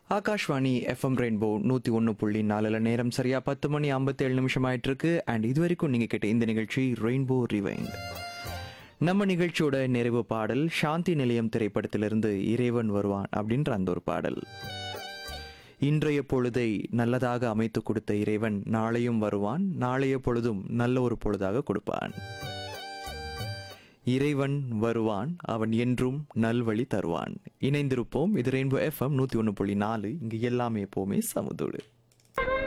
Akashvani FM rainbow நூற்றி ஒன்று புள்ளி நாலில் நேரம் சரியாக பத்து மணி ஐம்பத்தேழு நிமிஷம் ஆயிட்டு இருக்கு அண்ட் இது வரைக்கும் நீங்கள் கேட்ட இந்த நிகழ்ச்சி ரெயின்போ ரிவைண்ட் நம்ம நிகழ்ச்சியோட நிறைவு பாடல் சாந்தி நிலையம் திரைப்படத்திலிருந்து இறைவன் வருவான் அப்படின்ற அந்த ஒரு பாடல் இன்றைய பொழுதை நல்லதாக அமைத்து கொடுத்த இறைவன் நாளையும் வருவான் நாளைய பொழுதும் நல்ல ஒரு பொழுதாக கொடுப்பான் இறைவன் வருவான் அவன் என்றும் நல்வழி தருவான் இணைந்திருப்போம் இது ரெயின்போ எஃப்எம் நூற்றி ஒன்று புள்ளி நாலு இங்கு எல்லாமே எப்போவுமே சமுதோடு